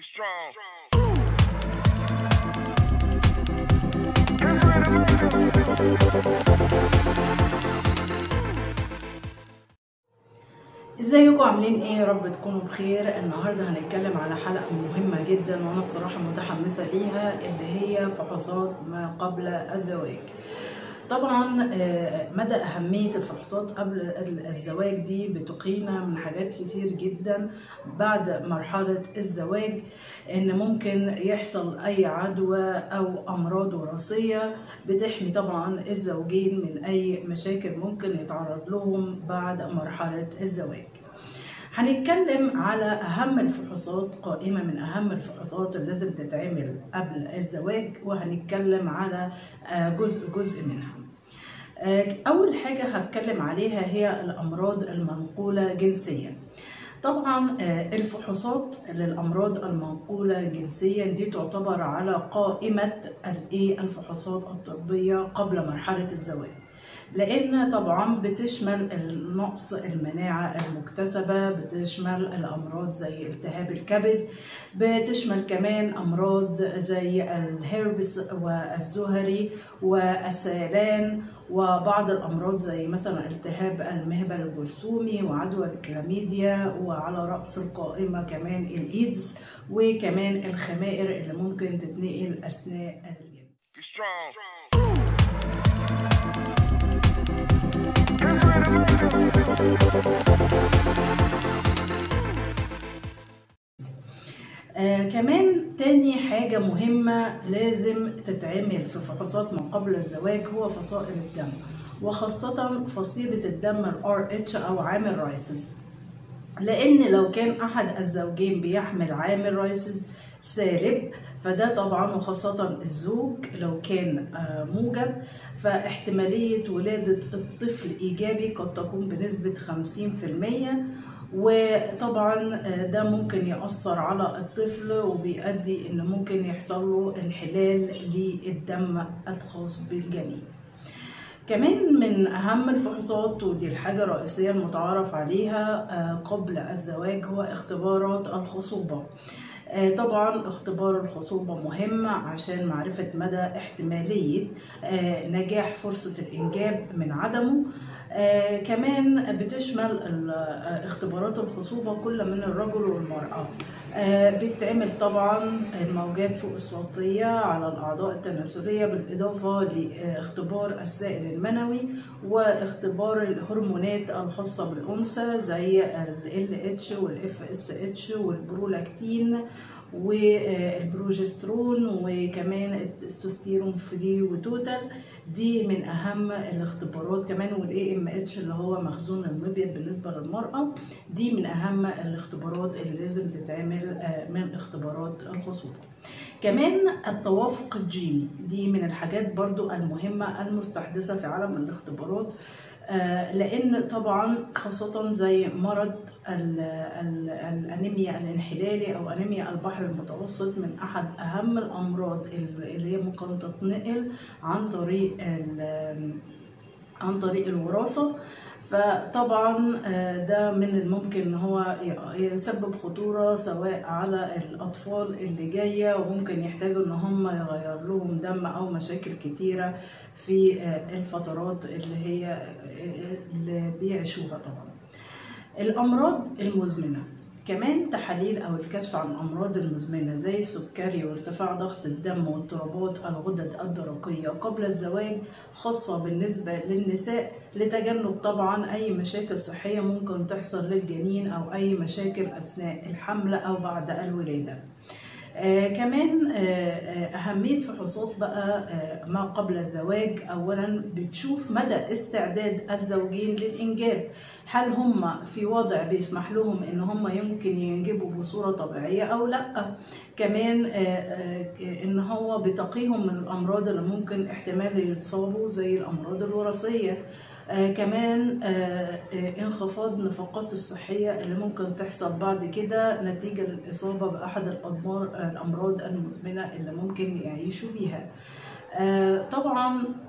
strong. ازيكم عاملين ايه يا رب تكونوا بخير النهارده هنتكلم على حلقه مهمه جدا وانا الصراحه متحمسه ليها اللي هي فحوصات ما قبل الزواج طبعا آه، مدى أهمية الفحوصات قبل الزواج دي بتقينا من حاجات كتير جدا بعد مرحلة الزواج إن ممكن يحصل أي عدوى أو أمراض وراثية بتحمي طبعا الزوجين من أي مشاكل ممكن يتعرض لهم بعد مرحلة الزواج هنتكلم على أهم الفحوصات قائمة من أهم الفحوصات اللي لازم تتعمل قبل الزواج وهنتكلم على آه، جزء جزء منها آه، أول حاجة هتكلم عليها هي الأمراض المنقولة جنسيا طبعا آه، الفحوصات للأمراض المنقولة جنسيا دي تعتبر على قائمة الإيه الفحوصات الطبية قبل مرحلة الزواج لان طبعا بتشمل النقص المناعه المكتسبه بتشمل الامراض زي التهاب الكبد بتشمل كمان امراض زي الهربس والزهري والسيلان وبعض الامراض زي مثلا التهاب المهبل الجرثومي وعدوى الكلاميديا وعلى راس القائمه كمان الايدز وكمان الخمائر اللي ممكن تتنقل اثناء الجنس Get strong. آه كمان تاني حاجة مهمة لازم تتعمل في فحوصات ما قبل الزواج هو فصائل الدم وخاصة فصيلة الدم ال RH أو عامل رايسز لأن لو كان أحد الزوجين بيحمل عامل رايسز سالب فده طبعا وخاصة الزوج لو كان آه، موجب فاحتمالية ولادة الطفل إيجابي قد تكون بنسبة 50% وطبعا آه، ده ممكن يأثر على الطفل وبيؤدي إن ممكن يحصل له انحلال للدم الخاص بالجنين كمان من أهم الفحوصات ودي الحاجة الرئيسية المتعارف عليها آه، قبل الزواج هو اختبارات الخصوبة آه، طبعا اختبار الخصوبة مهم عشان معرفة مدى احتمالية آه، نجاح فرصة الإنجاب من عدمه آه، كمان بتشمل ال- آه، اختبارات الخصوبة كل من الرجل والمرأة آه، بيتعمل طبعا الموجات فوق الصوتية على الأعضاء التناسلية بالإضافة لاختبار السائل المنوي واختبار الهرمونات الخاصة بالأنثى زي ال LH وال FSH والبرولاكتين والبروجسترون وكمان التستوستيرون فري وتوتال دي من اهم الاختبارات كمان والاي ام اتش اللي هو مخزون المبيض بالنسبه للمراه دي من اهم الاختبارات اللي لازم تتعمل آه، من اختبارات الخصوبه كمان التوافق الجيني دي من الحاجات برضو المهمة المستحدثة في عالم الاختبارات آه، لأن طبعا خاصة زي مرض ال- ال- الأنيميا الانحلالي أو أنيميا البحر المتوسط من أحد أهم الأمراض اللي هي ممكن تتنقل عن طريق ال- عن طريق الوراثة فطبعا آه، ده من الممكن ان هو ي- يسبب خطورة سواء على الأطفال اللي جاية وممكن يحتاجوا ان هم يغير لهم دم أو مشاكل كتيرة في آه، الفترات اللي هي آه، اللي بيعيشوها طبعا الأمراض المزمنة كمان تحاليل أو الكشف عن الأمراض المزمنة زي السكري وارتفاع ضغط الدم واضطرابات الغدد الدرقية قبل الزواج خاصة بالنسبة للنساء لتجنب طبعا أي مشاكل صحية ممكن تحصل للجنين أو أي مشاكل أثناء الحمل أو بعد الولادة آه كمان آه آه أهمية فحوصات بقى آه ما قبل الزواج أولا بتشوف مدى استعداد الزوجين للإنجاب هل هم في وضع بيسمح لهم إن هم يمكن ينجبوا بصورة طبيعية أو لأ كمان آه آه إن هو بتقيهم من الأمراض اللي ممكن احتمال يتصابوا زي الأمراض الوراثية آه كمان آه آه انخفاض النفقات الصحية اللي ممكن تحصل بعد كده نتيجة للإصابة بأحد الأدمار آه الأمراض المزمنة اللي ممكن يعيشوا بيها آه طبعا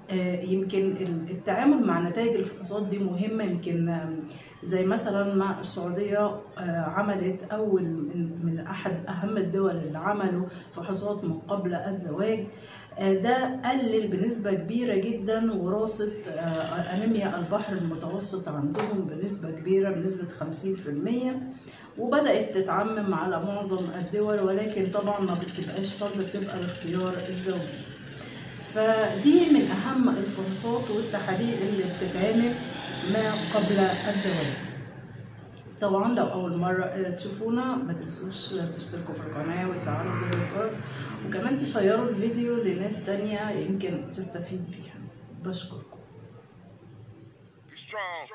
آه، يمكن ال- التعامل مع نتائج الفحوصات دي مهمة يمكن آم، زي مثلا مع السعودية آه، عملت أول من, من أحد أهم الدول اللي عملوا فحوصات من قبل الزواج آه، ده قلل بنسبة كبيرة جدا وراثة آه، أنيميا البحر المتوسط عندهم بنسبة كبيرة بنسبة 50% وبدأت تتعمم على معظم الدول ولكن طبعا ما بتبقاش فرض بتبقى الاختيار الزوجي فدي من أهم الفحوصات والتحاليل اللي بتتعمل ما قبل الزواج طبعا لو أول مرة آه، تشوفونا ما تنسوش تشتركوا في القناة وتفعلوا زر الجرس وكمان تشيروا الفيديو لناس تانية يمكن تستفيد بيها بشكركم Be strong.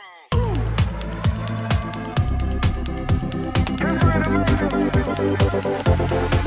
Strong.